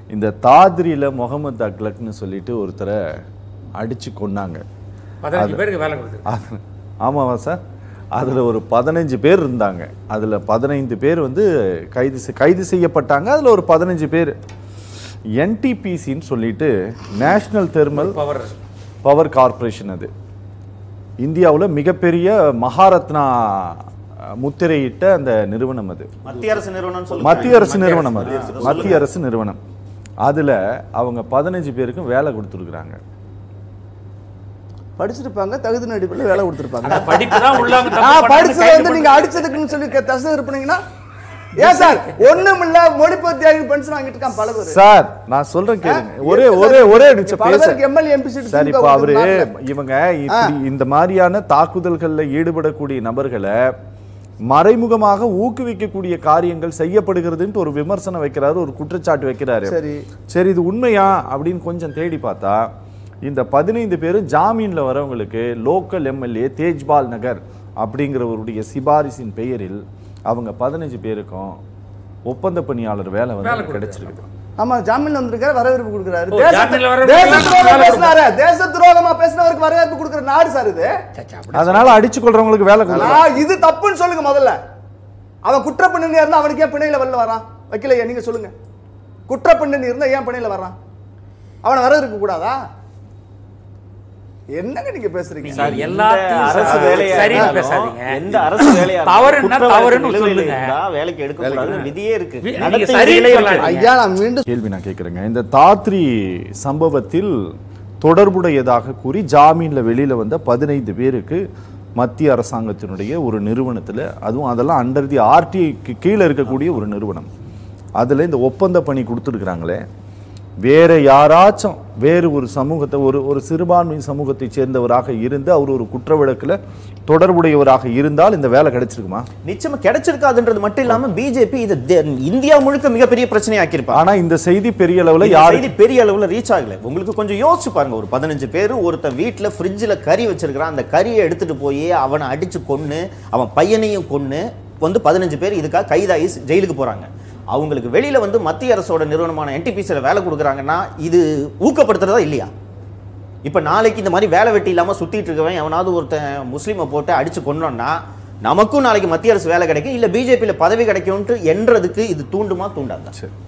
இந்த தாத்ரியில் முகமது அக்லக்னு சொல்லிட்டு ஒருத்தரை அடிச்சு கொன்னாங்க பதினஞ்சு பேருக்கு வேலை கொடுத்து அது- ஆமாவா சார் அதில் ஒரு பதினஞ்சு பேர் இருந்தாங்க அதில் பதினைந்து பேர் வந்து கைது செய்- கைது செய்யப்பட்டாங்க அதில் ஒரு பதினஞ்சு பேர் என்டிபிசின்னு சொல்லிட்டு National Thermal Power Power Corporation அது இந்தியாவில் மிகப்பெரிய மகாரத்னா அஹ், முத்திரையிட்ட அந்த நிறுவனம் அது மத்திய அரசு நிறுவனம் சொல்லுங்க மத்திய அரசு நிறுவனம் அது மத்திய அரசு நிறுவனம் அதுல அவங்க பதினஞ்சு பேருக்கும் வேலை கொடுத்துருக்குறாங்க படிச்சிருப்பாங்க தகுதி அடிப்படையில் வேலை கொடுத்துருப்பாங்க படிப்பு தான் உள்ளவங்க தப்பு நான் பண்ணாங்க, படிச்சதை கைது வந்து நீங்க அடிச்சதுக்குன்னு சொல்லி க- தசை இருப்பீங்கன்னா ஏன் சார் ஒண்ணும் இல்ல மொழிப்பத்தி பென்ஷன் வாங்கிட்டு இருக்கான் பல பேர் சார் நான் சொல்றேன் கேளுங்க ஒரே ஒரே ஒரே நிமிஷம் பல பேச பேருக்கு எம்எல்ஏ எம்பி சீட் சார் இப்போ அவரு இவங்க இப்படி இந்த மாதிரியான தாக்குதல்கள்ல ஈடுபடக்கூடிய நபர்களை மறைமுகமாக ஊக்குவிக்கக்கூடிய காரியங்கள் செய்யப்படுகிறதுன்ட்டு ஒரு விமர்சனம் வைக்கிறாரு ஒரு குற்றச்சாட்டு வைக்கிறாரு சரி சரி இது உண்மையா அப்படின்னு கொஞ்சம் தேடி பார்த்தா இந்த பதினைந்து பேரும் ஜாமீன்ல வரவங்களுக்கு லோக்கல் எம்எல்ஏ தேஜ்பால் நகர் அப்படிங்கிறவருடைய சிபாரிசின் பெயரில் அவங்க பதினஞ்சு பேருக்கும் ஒப்பந்த பணியாளர் வேலை வந்து கிடைச்சிருக்கு ஆமா ஜாமீன்ல வந்திருக்காரு வரவேற்பு கொடுக்குறாரு ஓ, தேச- ஜாமீன்ல வரவேற்பு தேச கொடுக்குறாரு, துரோகம் வேலை பேசினாரு தேச துரோகமா பேசினவருக்கு வரவேற்பு கொடுக்குற நாடு சார் இது சச்சா, அப்படி அதனால அடிச்சு கொள்றவங்களுக்கு வேலை கொடுக்கலாம் ஆ, இது தப்புன்னு சொல்லுங்க முதல்ல அவன் குற்ற பின்னணி இருந்தா அவனுக்கு ஏன் பிணையில வெளில வரான் வைக்கலையா நீங்க சொல்லுங்க குற்ற பின்னணி இருந்தா ஏன் பிணையில வரான் அவனை வர இருக்க கூடாதா என்னங்க நீங்க பேசுறீங்க சார், எல்லாத்தையும் அரசு சார், வேலையா சரின்னு இருந்தாலும், பேசாதீங்க. எந்த அரசு வேலையா தவறுன்னா இருந்தாலும் குற்ற தவறுன்னு வழக்கு நிலுவையில் சொல்லுங்க. இருந்தா வேலைக்கு எடுக்கக்கூடாதுன்னு விதியே இருக்கு நீங்க நடத்தை சரின்னு விதிகளே இருக்கு. சொல்லாதீங்க. ஐயா நான் மீண்டும் கேள்வி நான் கேட்குறேங்க இந்த தாத்ரி சம்பவத்தில் தொடர்புடையதாக கூறி ஜாமீன்ல வெளியில வந்த பதினைந்து பேருக்கு மத்திய அரசாங்கத்தினுடைய ஒரு நிறுவனத்துல அதுவும் அதெல்லாம் அண்டர் தி ஆர்டிஐக்கு கீழே இருக்கக்கூடிய ஒரு நிறுவனம் அதுல இந்த ஒப்பந்த பணி கொடுத்துருக்குறாங்களே வேற யாராச்சும் வேறு ஒரு சமூகத்தை ஒரு ஒரு சிறுபான்மை சமூகத்தை சேர்ந்தவராக இருந்து அவர் ஒரு குற்ற வழக்குல தொடர்புடையவராக இருந்தால் இந்த வேலை கிடைச்சிருக்குமா நிச்சயமா கிடைச்சிருக்காதுன்றது மட்டும் இல்லாம பிஜேபி இது தே- இந்தியா முழுக்க மிகப்பெரிய பிரச்சனை ஆக்கியிருப்பாங்க ஆனா இந்த செய்தி பெரிய அளவுல இந்த யாரு செய்தி பெரிய அளவுல ரீச் ஆகல உங்களுக்கு கொஞ்சம் யோசிச்சு பாருங்க ஒரு பதினஞ்சு பேர் ஒருத்தன் வீட்டுல ஃப்ரிட்ஜில் கறி வச்சிருக்கிறான் அந்த கறியை எடுத்துட்டு போய் அவனை அடிச்சு கொன்னு அவன் பையனையும் கொன்னு வந்து பதினஞ்சு பேர் இதுக்காக கைதாகி ஜெயிலுக்கு போறாங்க அவங்களுக்கு வெளியில வந்து மத்திய அரசோட நிறுவனமான என்டிபிசியில் வேலை கொடுக்குறாங்கன்னா இது ஊக்கப்படுத்துறதா இல்லையா இப்ப நாளைக்கு இந்த மாதிரி வேலை வெட்டி இல்லாம சுத்திட்டு இருக்கவன் எவனாவது ஒருத்தன் முஸ்லீமை போட்டு அடிச்சு கொன்னோம்னா நமக்கும் நாளைக்கு மத்திய அரசு வேலை கிடைக்கும் இல்ல பிஜேபியில் பதவி கிடைக்கும்ட்டு என்றதுக்கு இது தூண்டுமா தூண்டாதா சரி